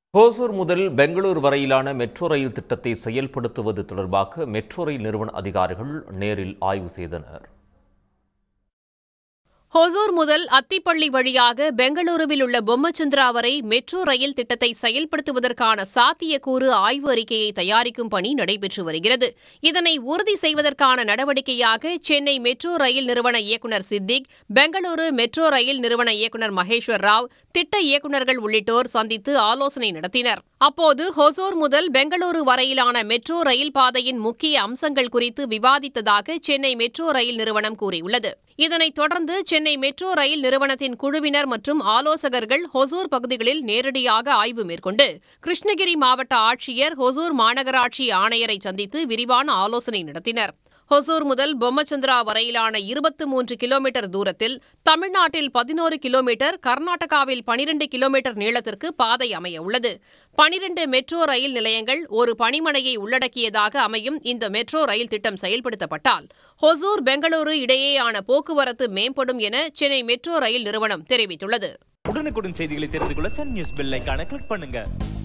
ஹோசூர் முதல் பெங்களூரு வரையிலான metro rail திட்டத்தை செயல்படுத்துவது தொடர்பாக மெட்ரோ ரயில் நிறுவன அதிகாரிகள் நேரில் ஆய்வு செய்தனர் ஹொசூர் முதல் அத்திப்பள்ளி வழியாக பெங்களூருவில் உள்ள பொம்மச்சந்திரா வரை மெட்ரோ ரயில் திட்டத்தை செயல்படுத்துவதற்கான சாத்தியக்கூறு ஆய்வு அறிக்கையை தயாரிக்கும் பணி நடைபெற்று வருகிறது இதனை உறுதி செய்வதற்கான நடவடிக்கையாக சென்னை மெட்ரோ ரயில் நிறுவன இயக்குநர் சித்திக் பெங்களூரு மெட்ரோ ரயில் நிறுவன இயக்குநர் மகேஸ்வர் ராவ் திட்ட இயக்குநர்கள் உள்ளிட்டோர் சந்தித்து ஆலோசனை நடத்தினர் அப்போது ஹொசூர் முதல் பெங்களூரு வரையிலான மெட்ரோ ரயில் பாதையின் முக்கிய அம்சங்கள் குறித்து விவாதித்ததாக சென்னை மெட்ரோ ரயில் நிறுவனம் கூறியுள்ளது இதனைத் தொடர்ந்து சென்னை மெட்ரோ ரயில் நிறுவனத்தின் குழுவினர் மற்றும் ஆலோசகர்கள் ஹொசூர் பகுதிகளில் நேரடியாக ஆய்வு மேற்கொண்டு கிருஷ்ணகிரி மாவட்ட ஆட்சியர் ஹொசூர் மாநகராட்சி ஆணையரை சந்தித்து விரிவான ஆலோசனை நடத்தினர் ஹொசூர் முதல் பொம்மச்சந்திரா வரையிலான இருபத்து மூன்று கிலோமீட்டர் தூரத்தில் தமிழ்நாட்டில் பதினோரு கிலோமீட்டர் கர்நாடகாவில் பனிரெண்டு கிலோமீட்டர் நீளத்திற்கு பாதை அமைய உள்ளது பனிரெண்டு மெட்ரோ ரயில் நிலையங்கள் ஒரு பணிமனையை உள்ளடக்கியதாக அமையும் இந்த மெட்ரோ ரயில் திட்டம் செயல்படுத்தப்பட்டால் ஹொசூர் பெங்களூரு இடையேயான போக்குவரத்து மேம்படும் என சென்னை மெட்ரோ ரயில் நிறுவனம் தெரிவித்துள்ளது உடனுக்குடன் செய்திகளை தெரிந்து கொள்ள சன் நியூஸ் பெல் ஐகானை கிளிக் பண்ணுங்க